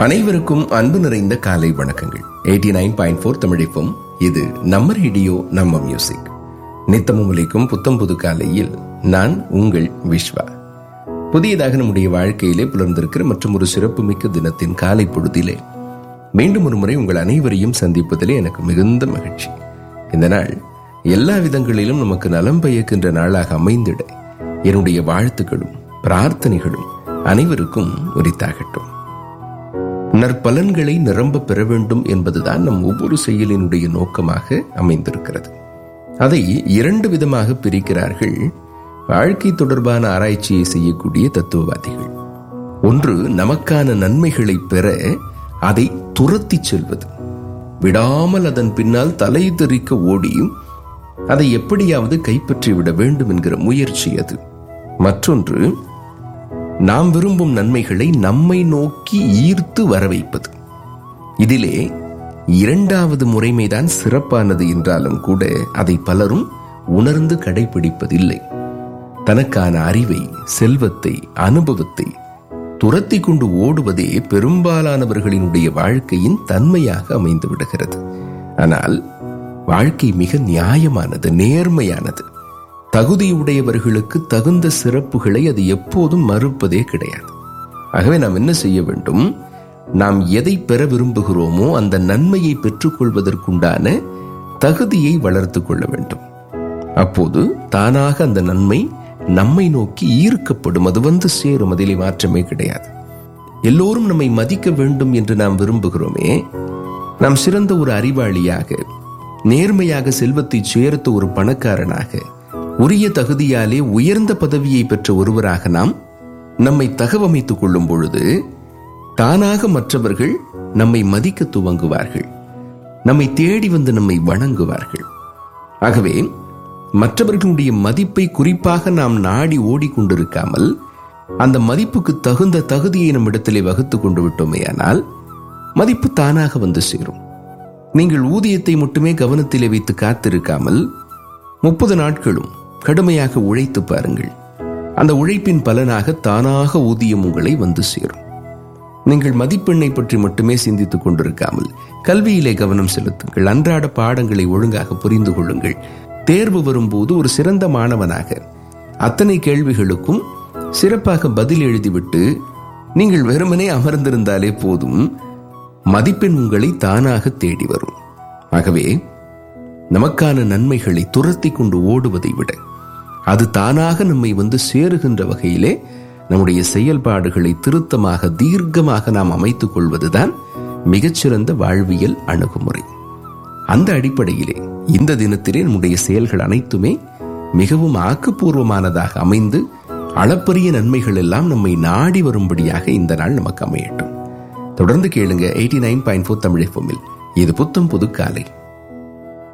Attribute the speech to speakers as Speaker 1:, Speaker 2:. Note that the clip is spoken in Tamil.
Speaker 1: அனைவருக்கும் அன்பு நிறைந்த காலை வணக்கங்கள் எயிட்டி நைன் பாயிண்ட் ஃபோர் தமிழிப்பும் இது நம்ம ரேடியோ நம்ம மியூசிக் நித்தமும் ஒலிக்கும் புத்தம் புது காலையில் நான் உங்கள் விஸ்வா புதியதாக நம்முடைய வாழ்க்கையிலே புலர்ந்திருக்கிற மற்றும் ஒரு சிறப்புமிக்க தினத்தின் காலை பொழுதிலே மீண்டும் ஒரு முறை உங்கள் அனைவரையும் சந்திப்பதிலே எனக்கு மிகுந்த மகிழ்ச்சி இந்த நாள் எல்லா விதங்களிலும் நமக்கு நலம் பயக்கின்ற நாளாக அமைந்திட என்னுடைய வாழ்த்துக்களும் பிரார்த்தனைகளும் அனைவருக்கும் உரித்தாகட்டும் நற்பலன்களை நிரம்ப பெற வேண்டும் என்பதுதான் நம் ஒவ்வொரு செயலினுடைய நோக்கமாக அமைந்திருக்கிறது அதை இரண்டு விதமாக பிரிக்கிறார்கள் வாழ்க்கை தொடர்பான ஆராய்ச்சியை செய்யக்கூடிய தத்துவவாதிகள் ஒன்று நமக்கான நன்மைகளை பெற அதை துரத்தி செல்வது விடாமல் அதன் பின்னால் தலை தெறிக்க ஓடி அதை எப்படியாவது கைப்பற்றி விட வேண்டும் என்கிற முயற்சி அது மற்றொன்று நாம் விரும்பும் நன்மைகளை நம்மை நோக்கி ஈர்த்து வர வைப்பது இதிலே இரண்டாவது முறைமைதான் சிறப்பானது என்றாலும் கூட அதை பலரும் உணர்ந்து கடைபிடிப்பதில்லை தனக்கான அறிவை செல்வத்தை அனுபவத்தை துரத்தி கொண்டு ஓடுவதே பெரும்பாலானவர்களினுடைய வாழ்க்கையின் தன்மையாக அமைந்து விடுகிறது ஆனால் வாழ்க்கை மிக நியாயமானது நேர்மையானது தகுதியுடையவர்களுக்கு தகுந்த சிறப்புகளை அது எப்போதும் மறுப்பதே கிடையாது ஆகவே நாம் என்ன செய்ய வேண்டும் நாம் எதை பெற விரும்புகிறோமோ அந்த நன்மையை பெற்றுக்கொள்வதற்குண்டான தகுதியை வளர்த்து கொள்ள வேண்டும் அப்போது தானாக அந்த நன்மை நம்மை நோக்கி ஈர்க்கப்படும் அது வந்து சேரும் அதிலே மாற்றமே கிடையாது எல்லோரும் நம்மை மதிக்க வேண்டும் என்று நாம் விரும்புகிறோமே நாம் சிறந்த ஒரு அறிவாளியாக நேர்மையாக செல்வத்தை சேர்த்த ஒரு பணக்காரனாக உரிய தகுதியாலே உயர்ந்த பதவியை பெற்ற ஒருவராக நாம் நம்மை தகவமைத்துக் கொள்ளும் பொழுது தானாக மற்றவர்கள் நம்மை மதிக்க துவங்குவார்கள் நம்மை தேடி வந்து நம்மை வணங்குவார்கள் ஆகவே மற்றவர்களுடைய மதிப்பை குறிப்பாக நாம் நாடி ஓடிக்கொண்டிருக்காமல் அந்த மதிப்புக்கு தகுந்த தகுதியை நம் இடத்திலே வகுத்து கொண்டு விட்டோமே ஆனால் மதிப்பு தானாக வந்து சேரும் நீங்கள் ஊதியத்தை மட்டுமே கவனத்திலே வைத்து காத்திருக்காமல் முப்பது நாட்களும் கடுமையாக உழைத்து பாருங்கள் அந்த உழைப்பின் பலனாக தானாக ஊதியம் உங்களை வந்து சேரும் நீங்கள் மதிப்பெண்ணை பற்றி மட்டுமே சிந்தித்துக் கொண்டிருக்காமல் கல்வியிலே கவனம் செலுத்துங்கள் அன்றாட பாடங்களை ஒழுங்காக புரிந்து கொள்ளுங்கள் தேர்வு வரும்போது ஒரு சிறந்த மாணவனாக அத்தனை கேள்விகளுக்கும் சிறப்பாக பதில் எழுதிவிட்டு நீங்கள் வெறுமனே அமர்ந்திருந்தாலே போதும் மதிப்பெண் உங்களை தானாக தேடி வரும் ஆகவே நமக்கான நன்மைகளை துரத்தி கொண்டு ஓடுவதை விட அது தானாக நம்மை வந்து சேருகின்ற வகையிலே நம்முடைய செயல்பாடுகளை திருத்தமாக தீர்க்கமாக நாம் அமைத்துக் கொள்வதுதான் மிகச்சிறந்த வாழ்வியல் அணுகுமுறை அந்த அடிப்படையிலே இந்த தினத்திலே நம்முடைய செயல்கள் அனைத்துமே மிகவும் ஆக்கப்பூர்வமானதாக அமைந்து அளப்பரிய நன்மைகள் எல்லாம் நம்மை நாடி வரும்படியாக இந்த நாள் நமக்கு அமையட்டும் தொடர்ந்து கேளுங்க eighty nine point four Tamil இது புத்தம் புது காலை